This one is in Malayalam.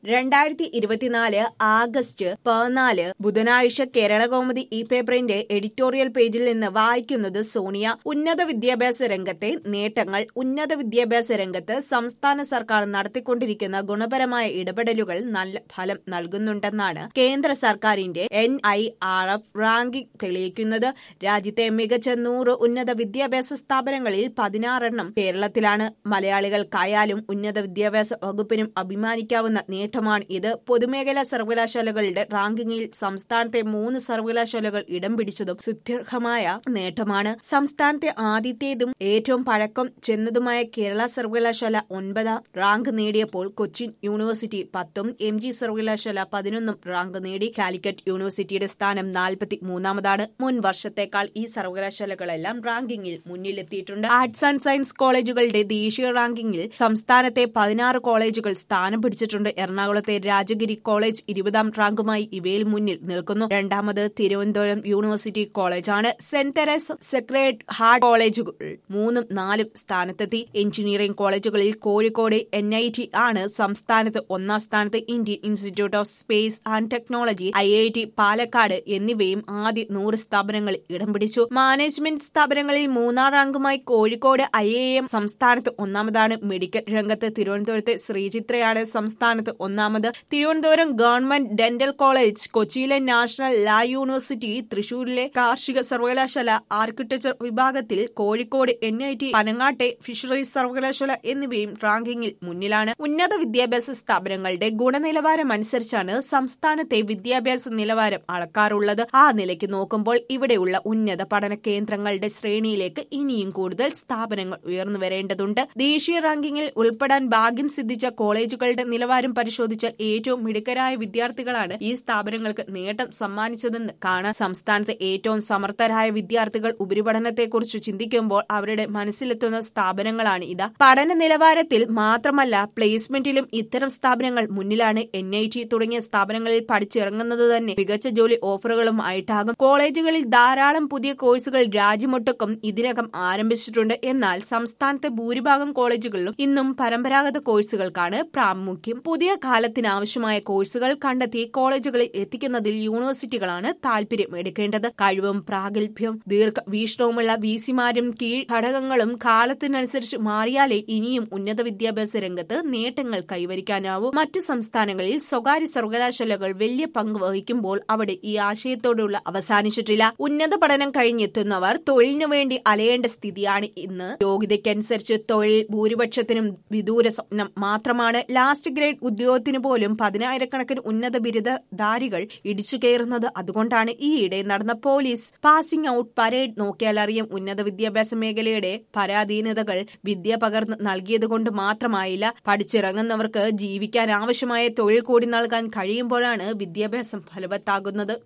രണ്ടായിരത്തി ഇരുപത്തിനാല് ആഗസ്റ്റ് പതിനാല് ബുധനാഴ്ച കേരളകൗമുദി ഈ പേപ്പറിന്റെ എഡിറ്റോറിയൽ പേജിൽ നിന്ന് വായിക്കുന്നത് സോണിയ ഉന്നത വിദ്യാഭ്യാസ രംഗത്തെ നേട്ടങ്ങൾ ഉന്നത വിദ്യാഭ്യാസ രംഗത്ത് സംസ്ഥാന സർക്കാർ നടത്തിക്കൊണ്ടിരിക്കുന്ന ഗുണപരമായ ഇടപെടലുകൾ നല്ല ഫലം നൽകുന്നുണ്ടെന്നാണ് കേന്ദ്ര സർക്കാരിന്റെ N I R F ranking തെളിയിക്കുന്നത് രാജ്യത്തെ മികച്ച നൂറ് ഉന്നത വിദ്യാഭ്യാസ സ്ഥാപനങ്ങളിൽ പതിനാറെണ്ണം കേരളത്തിലാണ് മലയാളികൾക്കായാലും ഉന്നത വിദ്യാഭ്യാസ വകുപ്പിനും അഭിമാനിക്കാവുന്ന നേട്ടമാണ് ഇത് പൊതുമേഖലാ സർവകലാശാലകളുടെ റാങ്കിങ്ങിൽ സംസ്ഥാനത്തെ മൂന്ന് സർവകലാശാലകൾ ഇടം പിടിച്ചതും സുദീർഘമായ നേട്ടമാണ് സംസ്ഥാനത്തെ ആദ്യത്തേതും ഏറ്റവും പഴക്കം ചെന്നതുമായ കേരള സർവകലാശാല ഒൻപതാം റാങ്ക് നേടിയപ്പോൾ കൊച്ചിൻ യൂണിവേഴ്സിറ്റി പത്തും എം ജി സർവകലാശാല പതിനൊന്നും റാങ്ക് നേടി കാലിക്കറ്റ് യൂണിവേഴ്സിറ്റിയുടെ സ്ഥാനം നാൽപ്പത്തി മൂന്നാമതാണ് മുൻ വർഷത്തേക്കാൾ ഈ സർവകലാശാലകളെല്ലാം റാങ്കിങ്ങിൽ മുന്നിലെത്തിയിട്ടുണ്ട് ആർട്സ് ആൻഡ് സയൻസ് കോളേജുകളുടെ ദേശീയ റാങ്കിങ്ങിൽ സംസ്ഥാനത്തെ പതിനാറ് കോളേജുകൾ സ്ഥാനം പിടിച്ചിട്ടുണ്ട് എറണാകുളത്തെ രാജഗിരി കോളേജ് ഇരുപതാം റാങ്കുമായി ഇവയിൽ മുന്നിൽ നിൽക്കുന്നു രണ്ടാമത് തിരുവനന്തപുരം യൂണിവേഴ്സിറ്റി കോളേജാണ് സെന്റ് തെരേസ് സെക്രേഡ് ഹാർട്ട് കോളേജുകൾ മൂന്നും നാലും സ്ഥാനത്തെത്തി എഞ്ചിനീയറിംഗ് കോളേജുകളിൽ കോഴിക്കോട് എൻ ഐ ടി ആണ് സംസ്ഥാനത്ത് ഒന്നാം സ്ഥാനത്ത് Indian institute of space and technology I I T Palakkad എന്നിവയും ആദ്യ നൂറ് സ്ഥാപനങ്ങളിൽ ഇടം പിടിച്ചു മാനേജ്മെന്റ് സ്ഥാപനങ്ങളിൽ മൂന്നാം റാങ്കുമായി കോഴിക്കോട് ഐ ഐ എം സംസ്ഥാനത്ത് ഒന്നാമതാണ് മെഡിക്കൽ രംഗത്ത് തിരുവനന്തപുരത്തെ ശ്രീചിത്രയാണ് സംസ്ഥാനത്ത് ഒന്നാമത് തിരുവനന്തപുരം ഗവൺമെന്റ് ഡെന്റൽ കോളേജ് കൊച്ചിയിലെ നാഷണൽ ലാ യൂണിവേഴ്സിറ്റി തൃശൂരിലെ കാർഷിക സർവകലാശാല ആർക്കിടെക്ചർ വിഭാഗത്തിൽ കോഴിക്കോട് എൻ ഐ ടി പനങ്ങാട്ടെ ഫിഷറീസ് സർവകലാശാല എന്നിവയും റാങ്കിങ്ങിൽ മുന്നിലാണ് ഉന്നത വിദ്യാഭ്യാസ സ്ഥാപനങ്ങളുടെ ഗുണനിലവാരം അനുസരിച്ചാണ് സംസ്ഥാനത്തെ വിദ്യാഭ്യാസ നിലവാരം അളക്കാറുള്ളത് ആ നിലയ്ക്ക് നോക്കുമ്പോൾ ഇവിടെയുള്ള ഉന്നത പഠന കേന്ദ്രങ്ങളുടെ ശ്രേണിയിലേക്ക് ഇനിയും കൂടുതൽ സ്ഥാപനങ്ങൾ ഉയർന്നു വരേണ്ടതുണ്ട് ദേശീയ റാങ്കിങ്ങിൽ ഉൾപ്പെടാൻ ഭാഗ്യം സിദ്ധിച്ച കോളേജുകളുടെ നിലവാരം പരിശോധിച്ചാൽ ഏറ്റവും മിടുക്കരായ വിദ്യാർത്ഥികളാണ് ഈ സ്ഥാപനങ്ങൾക്ക് നേട്ടം സമ്മാനിച്ചതെന്ന് കാണാം സംസ്ഥാനത്തെ ഏറ്റവും സമർത്ഥരായ വിദ്യാർത്ഥികൾ ഉപരിപഠനത്തെക്കുറിച്ച് ചിന്തിക്കുമ്പോൾ അവരുടെ മനസ്സിലെത്തുന്ന സ്ഥാപനങ്ങളാണ് ഇത് പഠന നിലവാരത്തിൽ മാത്രമല്ല പ്ലേസ്മെന്റിലും ഇത്തരം സ്ഥാപനങ്ങൾ മുന്നിലാണ് എൻ ഐ ടി തുടങ്ങിയ സ്ഥാപനങ്ങളിൽ പഠിച്ചിറങ്ങുന്നത് തന്നെ മികച്ച ജോലി ഓഫറുകളും ആയിട്ടാകും കോളേജുകളിൽ ധാരാളം പുതിയ കോഴ്സുകൾ രാജ്യമൊട്ടുക്കും ഇതിനകം ആരംഭിച്ചിട്ടുണ്ട് എന്നാൽ സംസ്ഥാനത്തെ ഭൂരിഭാഗം കോളേജുകളിലും ഇന്നും പരമ്പരാഗത കോഴ്സുകൾക്കാണ് പ്രാമുഖ്യം പുതിയ കാലത്തിനാവശ്യമായ കോഴ്സുകൾ കണ്ടെത്തി കോളേജുകളിൽ എത്തിക്കുന്നതിൽ യൂണിവേഴ്സിറ്റികളാണ് താല്പര്യം എടുക്കേണ്ടത് കഴിവും പ്രാഗൽഭ്യവും ദീർഘവീക്ഷണവുമുള്ള വിസിമാരും കീഴ് ഘടകങ്ങളും കാലത്തിനനുസരിച്ച് മാറിയാലേ ഇനിയും ഉന്നത വിദ്യാഭ്യാസ രംഗത്ത് നേട്ടങ്ങൾ കൈവരിക്കാനാവൂ മറ്റ് സംസ്ഥാനങ്ങളിൽ സ്വകാര്യ സർവകലാശാലകൾ വലിയ പങ്ക് വഹിക്കുമ്പോൾ അവിടെ ഈ ആശയത്തോടുള്ള അവസാനിച്ചിട്ടില്ല ഉന്നത പഠനം കഴിഞ്ഞെത്തുന്നവർ തൊഴിലിനു വേണ്ടി അലയേണ്ട സ്ഥിതിയാണ് ഇന്ന് യോഗ്യതയ്ക്കനുസരിച്ച് തൊഴിൽ ഭൂരിപക്ഷത്തിനും വിദൂര സ്വപ്നം മാത്രമാണ് ലാസ്റ്റ് ഗ്രേഡ് ഉദ്യോഗത്തിന് പോലും പതിനായിരക്കണക്കിന് ഉന്നത ബിരുദധാരികൾ ഇടിച്ചു കയറുന്നത് അതുകൊണ്ടാണ് ഈയിടെ നടന്ന പോലീസ് പാസിംഗ് ഔട്ട് പരേഡ് നോക്കിയാൽ അറിയാം ഉന്നത വിദ്യാഭ്യാസ മേഖലയുടെ പരാധീനതകൾ വിദ്യ പകർന്ന് നൽകിയതുകൊണ്ട് മാത്രമായില്ല പഠിച്ചിറങ്ങുന്നവർക്ക് ജീവിക്കാൻ ആവശ്യമായ തൊഴിൽ കൂടി നൽകാൻ കഴിയുമ്പോഴാണ് വിദ്യാഭ്യാസം ഫലവത്താകുന്നത്